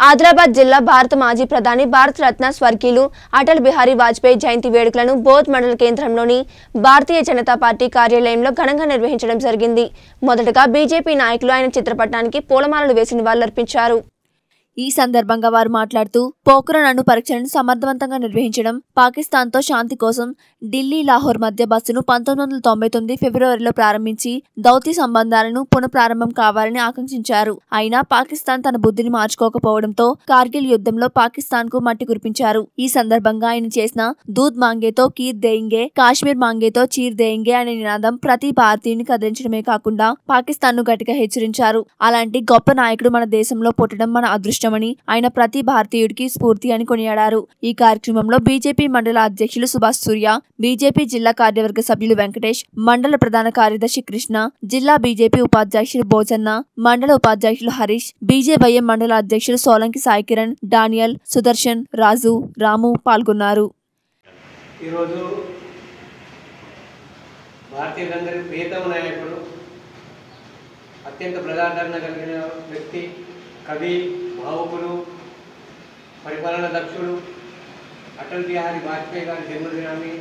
ఆదిలాబాద్ జిల్లా భారత మాజీ ప్రధాని భారత రత్న స్వర్గీయులు అటల్ బిహారీ వాజ్పేయి జయంతి వేడుకలను బోధ్ మండల కేంద్రంలోని భారతీయ జనతా పార్టీ కార్యాలయంలో ఘనంగా నిర్వహించడం జరిగింది మొదటగా బీజేపీ నాయకులు ఆయన చిత్రపటానికి పూలమాలలు వేసి నివాళులర్పించారు ఈ సందర్భంగా వారు మాట్లాడుతూ పోఖ్రాన్ అణు పరీక్షలను సమర్థవంతంగా నిర్వహించడం పాకిస్తాన్తో శాంతి కోసం ఢిల్లీ లాహోర్ మధ్య బస్సును పంతొమ్మిది వందల తొంభై తొమ్మిది ఫిబ్రవరిలో ప్రారంభించి దౌత్య సంబంధాలను పునఃప్రారంభం కావాలని ఆకాంక్షించారు అయినా పాకిస్తాన్ తన బుద్ధిని మార్చుకోకపోవడంతో కార్గిల్ యుద్ధంలో పాకిస్తాన్ కు మట్టి కురిపించారు ఈ సందర్భంగా ఆయన చేసిన దూద్ మాంగేతో కీర్ దేయింగే కాశ్మీర్ మాంగేతో చీర్ దేయింగే అనే నినాదం ప్రతి భారతీయుని కదిలించడమే కాకుండా పాకిస్తాన్ ను గట్టిగా హెచ్చరించారు అలాంటి గొప్ప నాయకుడు మన దేశంలో పుట్టడం మన అదృష్టమని ఆయన ప్రతి భారతీయుడికి స్ఫూర్తి అని కొనియాడారు ఈ కార్యక్రమంలో బీజేపీ మండల అధ్యక్షులు సుభాష్ సూర్య బీజేపీ జిల్లా కార్యవర్గ సభ్యులు వెంకటేష్ మండల ప్రధాన కార్యదర్శి కృష్ణ జిల్లా బీజేపీ ఉపాధ్యక్షులు భోజన్న మండల ఉపాధ్యక్షులు హరీష్ బీజేవైఎం మండల అధ్యక్షులు సోలంకి సాయి కిరణ్ డానియల్ సుదర్శన్ రాజు రాము పాల్గొన్నారు ఈరోజు భారతీయులందరి ప్రియతమ నాయకుడు అత్యంత ప్రజాదరణ కలిగిన వ్యక్తి కవి భావుకులు పరిపాలన దక్షుడు అటల్ బిహారీ వాజ్పేయి గారి జన్మదినాన్ని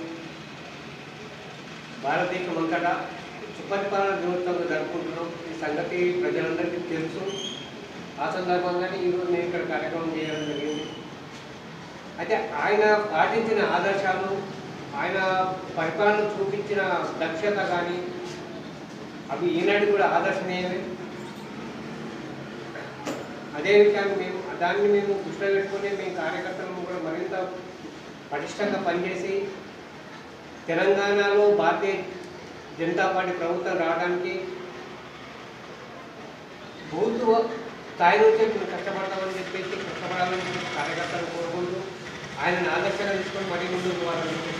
భారతదేశమంతటా సుపరిపాలన దినోత్సవం జరుపుకుంటున్నాం ఈ సంగతి ప్రజలందరికీ తెలుసు ఆ సందర్భంగానే ఈరోజు నేను ఇక్కడ కార్యక్రమం చేయడం జరిగింది అయితే ఆయన పాటించిన ఆదర్శాలు ఆయన పరిపాలన చూపించిన దక్షత కానీ అవి ఈనాడు కూడా ఆదర్శనీయమే అదే విషయాన్ని మేము దాన్ని మేము దృష్టిలో పెట్టుకుని మేము కార్యకర్తలను కూడా మరింత పటిష్టంగా పనిచేసి తెలంగాణలో భారతీయ జనతా పార్టీ ప్రభుత్వం రావడానికి బూత్ స్థాయి నుంచే మేము కష్టపడతామని చెప్పేసి కష్టపడాలని కార్యకర్తలు కోరుకుంటూ ఆయన ఆదర్శంగా తీసుకొని మరీ ముందుకు పోవాలని